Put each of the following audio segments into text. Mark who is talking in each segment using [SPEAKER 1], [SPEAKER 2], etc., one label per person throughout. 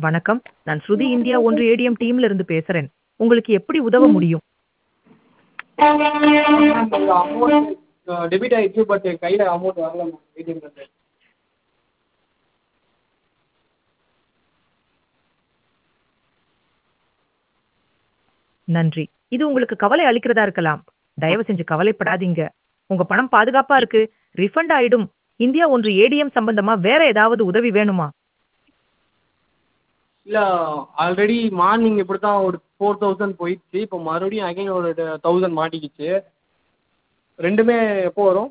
[SPEAKER 1] வணக்கம் நான் ஸ்ருதி இந்தியா ஒன்று ஏடிஎம் டீம்ல இருந்து பேசுறேன் உங்களுக்கு எப்படி உதவ முடியும்
[SPEAKER 2] கொஞ்சம் அமௌண்ட் டெபிட் ஆயிடுச்சு பட் கையில் அமௌண்ட் வரல மேம் ஏடிஎம்லேருந்து
[SPEAKER 1] நன்றி இது உங்களுக்கு கவலை அளிக்கிறதா இருக்கலாம் தயவு செஞ்சு கவலைப்படாதீங்க உங்க பணம் பாதுகாப்பா இருக்கு ரிஃபண்ட் ஆயிடும் இந்தியா ஒன்று ஏடிஎம் சம்பந்தமா வேற ஏதாவது உதவி வேணுமா
[SPEAKER 2] இல்லை ஆல்ரெடி மார்னிங் இப்படி தான் ஒரு ஃபோர் தௌசண்ட் போயிடுச்சு இப்போ மறுபடியும் அகைன் ஒரு தௌசண்ட் மாட்டிக்கிச்சு ரெண்டுமே எப்போ வரும்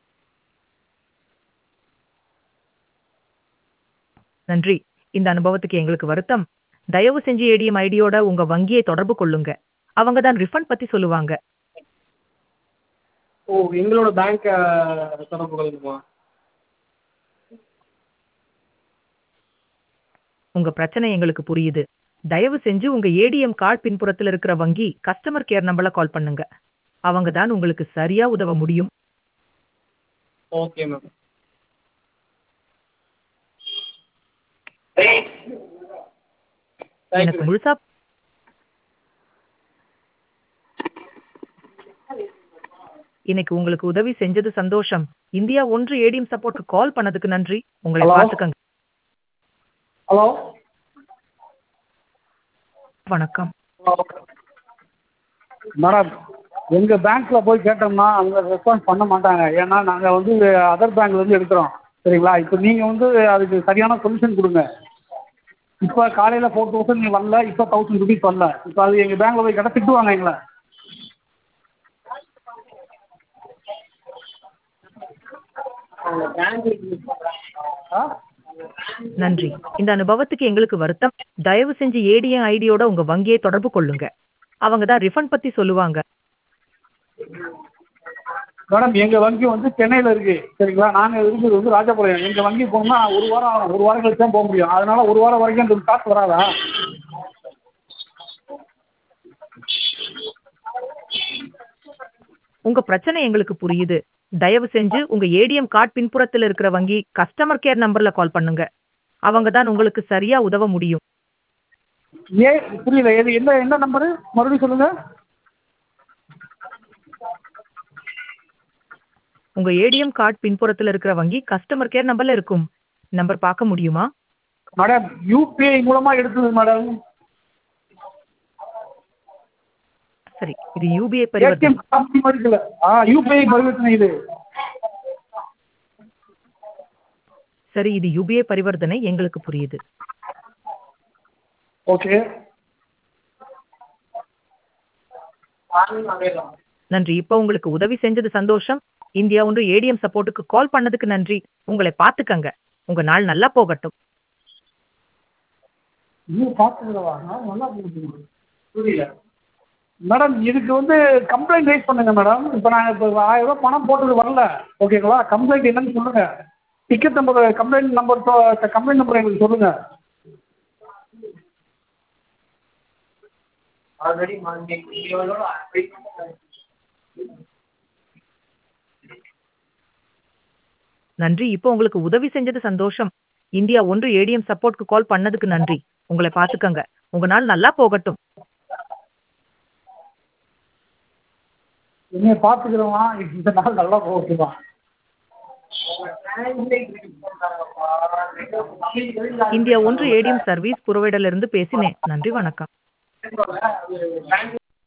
[SPEAKER 1] நன்றி இந்த அனுபவத்துக்கு எங்களுக்கு வருத்தம் தயவு செஞ்சு ஏடிஎம் ஐடியோட உங்க வங்கியை தொடர்பு கொள்ளுங்க அவங்க தான் ரிஃபண்ட் பத்தி சொல்லுவாங்க
[SPEAKER 2] ஓ எங்களோட பேங்க்கை தொடர்பு கொள்ளணுமா
[SPEAKER 1] உங்க பிரச்சனை எங்களுக்கு புரியுது தயவு செஞ்சு உங்க ஏடிஎம் கார்டு பின்புறத்துல இருக்கிற வங்கி கஸ்டமர் கேர் நம்பர்ல கால் பண்ணுங்க அவங்க தான் உங்களுக்கு சரியா உதவ முடியும்
[SPEAKER 2] ஓகே மேம் தேங்க்யூ
[SPEAKER 1] எனக்கு முழுசா இன்னைக்கு உங்களுக்கு உதவி செஞ்சது சந்தோஷம் இந்தியா ஒன்று ஏடிஎம் சப்போர்ட்க்கு கால் பண்ணதுக்கு நன்றி உங்களை
[SPEAKER 2] Hello?
[SPEAKER 1] பார்த்துக்கங்க
[SPEAKER 2] ஹலோ
[SPEAKER 1] வணக்கம்
[SPEAKER 3] மேடம் எங்கள் பேங்க்கில் போய் கேட்டோம்னா அவங்க ரெஸ்பான்ஸ் பண்ண மாட்டாங்க ஏன்னா நாங்கள் வந்து அதர் பேங்க்லேருந்து எடுக்கிறோம் சரிங்களா இப்போ நீங்கள் வந்து அதுக்கு சரியான சொல்யூஷன் கொடுங்க இப்போ காலையில் ஃபோர் தௌசண்ட் நீங்கள் வரல இப்போ தௌசண்ட் ருபீஸ் வரல இப்போ அது எங்கள் பேங்க்கில் போய் கேட்டால் திட்டுவாங்க எங்களை ஆ
[SPEAKER 1] நன்றி இந்த அனுபவத்துக்கு எங்களுக்கு வருத்தம் தயவு செஞ்சு ஏடிஎம் ஐடியோட உங்க வங்கியை தொடர்பு கொள்ளுங்க அவங்க தான் ரிஃபண்ட் பத்தி சொல்லுவாங்க
[SPEAKER 3] மேடம் எங்கள் வங்கி வந்து சென்னையில் இருக்குது சரிங்களா நாங்கள் இருக்கிறது வந்து ராஜபாளையம் எங்கள் வங்கி போகணும்னா ஒரு வாரம் ஆகும் ஒரு வாரம் கழிச்சு தான் போக முடியும் அதனால் ஒரு வாரம் வரைக்கும் அந்த காசு வராதா
[SPEAKER 1] உங்க பிரச்சனை எங்களுக்கு புரியுது தயவு செஞ்சு உங்க ஏடிஎம் கார்டு பின்புறத்துல இருக்கிற வங்கி கஸ்டமர் கேர் நம்பர்ல கால் பண்ணுங்க அவங்க தான் உங்களுக்கு சரியா உதவ முடியும்
[SPEAKER 3] ஏ புரியல எது என்ன என்ன நம்பரு மறுபடியும் சொல்லுங்கள்
[SPEAKER 1] உங்க ஏடிஎம் கார்டு பின்புறத்துல இருக்கிற வங்கி கஸ்டமர் கேர் நம்பர்ல இருக்கும் நம்பர் பார்க்க முடியுமா
[SPEAKER 3] மேடம் யூபிஐ மூலமாக எடுத்தது மேடம்
[SPEAKER 1] சரி இது யூபிஐ பரிவர்த்தனை
[SPEAKER 3] ஏடிஎம் கம்பெனி மாதிரி இருக்குல்ல ஆ யூபிஐ பரிவர்த்தனை இது
[SPEAKER 1] சரி இது யூபிஐ பரிவர்த்தனை எங்களுக்கு புரியுது
[SPEAKER 3] ஓகே
[SPEAKER 1] நன்றி இப்போ உங்களுக்கு உதவி செஞ்சது சந்தோஷம் இந்தியா ஒன்று ஏடிஎம் சப்போர்ட்டுக்கு கால் பண்ணதுக்கு நன்றி உங்களை பார்த்துக்கங்க உங்க நாள் நல்லா போகட்டும்
[SPEAKER 3] இன்னும் பார்த்துக்கிறவா நல்லா போகுது புரியல மேடம் இதுக்கு வந்து கம்ப்ளைண்ட் ரைஸ் பண்ணுங்க மேடம் இப்போ நாங்கள் இப்போ ஆயிரம் ரூபாய் பணம் போட்டது வரல ஓகேங்களா கம்ப்ளைண்ட் என்னன்னு சொல்லுங்க ticket number complaint number complaint number எங்களுக்கு சொல்லுங்க
[SPEAKER 2] ஆல்ரெடி மார்னிங் இவளோட
[SPEAKER 1] நன்றி இப்போ உங்களுக்கு உதவி செஞ்சது சந்தோஷம் இந்தியா ஒன்று ஏடிஎம் சப்போர்ட்க்கு கால் பண்ணதுக்கு நன்றி உங்களை பார்த்துக்கங்க உங்க நாள் நல்லா போகட்டும்
[SPEAKER 3] என்னைய பார்த்துக்கிறவா இந்த நாள் நல்லா போகட்டுமா
[SPEAKER 1] இந்தியா ஒன்று ஏடிஎம் சர்வீஸ் புரோவைடர்ல இருந்து பேசினேன் நன்றி வணக்கம்
[SPEAKER 2] பேங்க்